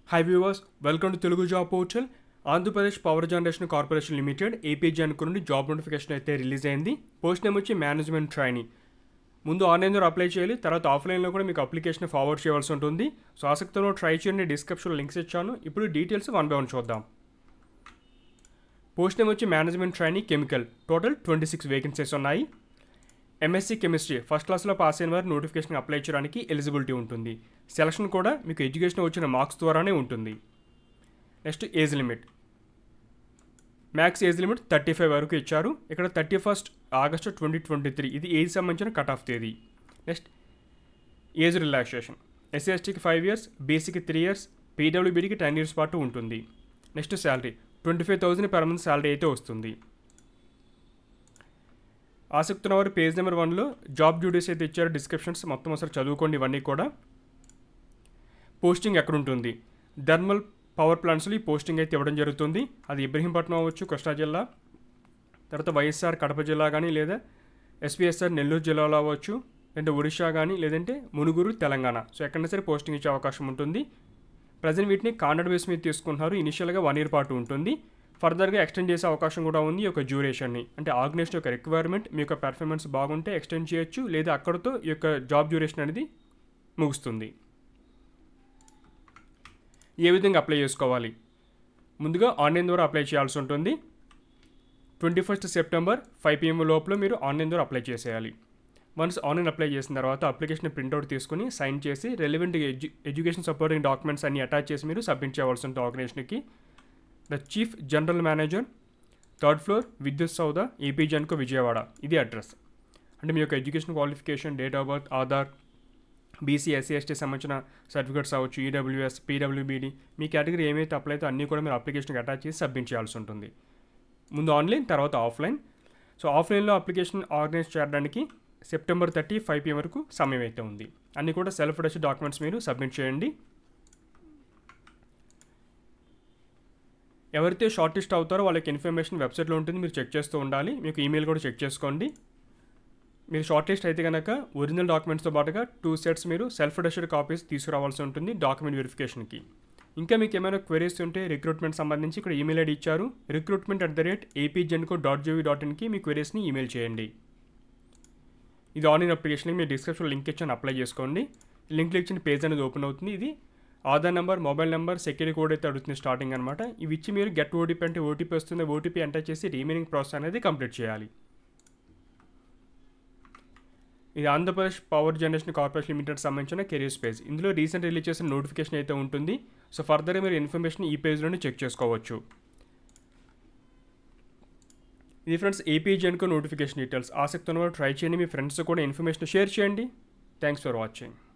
high viewers welcome to Telugu job portal Andhra Pradesh power generation corporation limited APG అనుకుని job notification అయితే release అయింది post name వచ్చి management training ముందు ఆన్లైన్లో అప్లై చేయాలి తర్వాత ఆఫ్లైన్లో కూడా మీకు అప్లికేషన్ ఫార్వర్డ్ చేయవలసి ఉంటుంది సో ఆసక్తిలో ట్రై చేయండి డిస్క్రిప్షన్లో లింక్స్ ఇచ్చాను ఇప్పుడు డీటెయిల్స్ వన్ బై వన్ చూద్దాం పోస్ట్ నేమ్ వచ్చి management training chemical total twenty six vacancies ఉన్నాయి ఎంఎస్సీ కెమిస్ట్రీ ఫస్ట్ క్లాస్లో పాస్ అయిన వారు నోటిఫికేషన్ అప్లై చేయడానికి ఎలిజిబిలిటీ ఉంటుంది సెలక్షన్ కూడా మీకు ఎడ్యుకేషన్ వచ్చిన మార్క్స్ ద్వారానే ఉంటుంది next age limit max age limit thirty five వరకు ఇచ్చారు ఇక్కడ thirty first August twenty twenty three ఇది ఏజ్ సంబంధించిన కట్ ఆఫ్ తేదీ నెక్స్ట్ ఏజ్ రిలాక్సేషన్ ఎస్సీ ఎస్టీకి ఫైవ్ ఇయర్స్ బీసీకి త్రీ ఇయర్స్ పీడబ్ల్యూబీడీకి టెన్ ఇయర్స్ పాటు ఉంటుంది next salary twenty five thousand per month salary అయితే వస్తుంది ఆసక్తి ఉన్నవారు పేజ్ నెంబర్ వన్లో జాబ్ డ్యూటీస్ అయితే ఇచ్చారు డిస్క్రిప్షన్స్ మొత్తం ఒకసారి చదువుకోండి ఇవన్నీ కూడా పోస్టింగ్ ఎక్కడ ఉంటుంది థర్మల్ పవర్ ప్లాంట్స్లో ఈ పోస్టింగ్ అయితే ఇవ్వడం జరుగుతుంది అది ఇబ్రహీంపట్నం అవ్వచ్చు కృష్ణా జిల్లా తర్వాత వైఎస్ఆర్ కడప జిల్లా కానీ లేదా ఎస్పీఎస్ఆర్ నెల్లూరు జిల్లాలో అవ్వచ్చు లేదంటే ఒడిషా కానీ లేదంటే మునుగురు తెలంగాణ సో ఎక్కడైనా సరే పోస్టింగ్ ఇచ్చే అవకాశం ఉంటుంది ప్రజెంట్ వీటిని కాంట్రాక్ట్ బేస్ మీద తీసుకుంటున్నారు ఇనిషియల్గా వన్ ఇయర్ పాటు ఉంటుంది ఫర్దర్గా ఎక్స్టెండ్ చేసే అవకాశం కూడా ఉంది ఈ యొక్క డ్యూరేషన్ని అంటే ఆర్గనైజేషన్ యొక్క రిక్వైర్మెంట్ మీ యొక్క పెర్ఫార్మెన్స్ బాగుంటే ఎక్స్టెండ్ చేయొచ్చు లేదా అక్కడితో ఈ యొక్క జాబ్ డ్యూరేషన్ అనేది ముగుస్తుంది ఏ విధంగా అప్లై చేసుకోవాలి ముందుగా ఆన్లైన్ ద్వారా అప్లై చేయాల్సి ఉంటుంది twenty first September five PM లోపల మీరు ఆన్లైన్ ద్వారా అప్లై చేసేయాలి వన్స్ ఆన్లైన్ అప్లై చేసిన తర్వాత అప్లికేషన్ ప్రింట్అవుట్ తీసుకుని సైన్ చేసి relevant edu education supporting documents అన్ని అటాచ్ చేసి మీరు సబ్మిట్ చేయవలసి ఉంటుంది ఆర్గనైజేషన్కి the chief general manager third floor Vidyut Soudha AP Genco Vijayawada ఇది అడ్రస్ అంటే మీ యొక్క education qualification date of birth Aadhaar BC SC ST సంబంధించిన సర్టిఫికేట్స్ అవ్వచ్చు ఈడబ్ల్యూఎస్ పీడబ్ల్యూబీడీ మీ కేటగిరీ ఏమైతే అప్లై అయితే అన్నీ కూడా మీరు అప్లికేషన్కి అటాచ్ చేసి సబ్మిట్ చేయాల్సి ఉంటుంది ముందు ఆన్లైన్ తర్వాత ఆఫ్లైన్ సో ఆఫ్లైన్లో అప్లికేషన్ ఆర్గనైజ్ చేయడానికి సెప్టెంబర్ థర్టీ ఫైవ్ పిఎం వరకు సమయం అయితే ఉంది అన్నీ కూడా సెల్ఫ్ అటెస్ట్ డాక్యుమెంట్స్ మీరు సబ్మిట్ చేయండి ఎవరైతే షార్ట్ లిస్ట్ అవుతారో వాళ్ళకి ఇన్ఫర్మేషన్ వెబ్సైట్లో ఉంటుంది మీరు చెక్ చేస్తూ ఉండాలి మీకు ఈమెయిల్ కూడా చెక్ చేసుకోండి మీరు షార్ట్ లిస్ట్ అయితే కనుక ఒరిజినల్ డాక్యుమెంట్స్తో పాటుగా టూ సెట్స్ మీరు సెల్ఫ్ అటెస్టెడ్ కాపీస్ తీసుకురావాల్సి ఉంటుంది డాక్యుమెంట్ వెరిఫికేషన్కి ఇంకా మీకు ఏమైనా క్వెరీస్ ఉంటే రిక్రూట్మెంట్ సంబంధించి ఇక్కడ ఈమెయిల్ ఐడి ఇచ్చారు recruitment at the rate APGENCO dot GV dot ఇన్కి మీ క్వెరీస్ని ఈమెయిల్ చేయండి ఇది ఆన్లైన్ అప్లికేషన్కి మీరు డిస్క్రిప్షన్లో లింక్ ఇచ్చాను అప్లై చేసుకోండి లింక్ ఇచ్చిన పేజ్ అనేది ఓపెన్ అవుతుంది ఇది Aadhaar number mobile number security code అయితే అడుగుతుంది స్టార్టింగ్ అనమాట ఇవి ఇచ్చి మీరు గెట్ ఓటీపీ అంటే ఓటీపీ వస్తుంది ఓటీపీ ఎంటర్ చేసి రిమైనింగ్ ప్రాసెస్ అనేది కంప్లీట్ చేయాలి ఇది Andhra Pradesh power generation corporation limited సంబంధించిన కెరీర్స్ పేజ్ ఇందులో రీసెంట్ రిలీజ్ చేసిన నోటిఫికేషన్ అయితే ఉంటుంది సో ఫర్దర్గా మీరు ఇన్ఫర్మేషన్ ఈ పేజ్లోనే చెక్ చేసుకోవచ్చు ఇది friends AP GENCO notification details ఆసక్తి ఉన్నవారు ట్రై చేయండి మీ ఫ్రెండ్స్ కూడా ఇన్ఫర్మేషన్ షేర్ చేయండి థ్యాంక్స్ ఫర్ వాచింగ్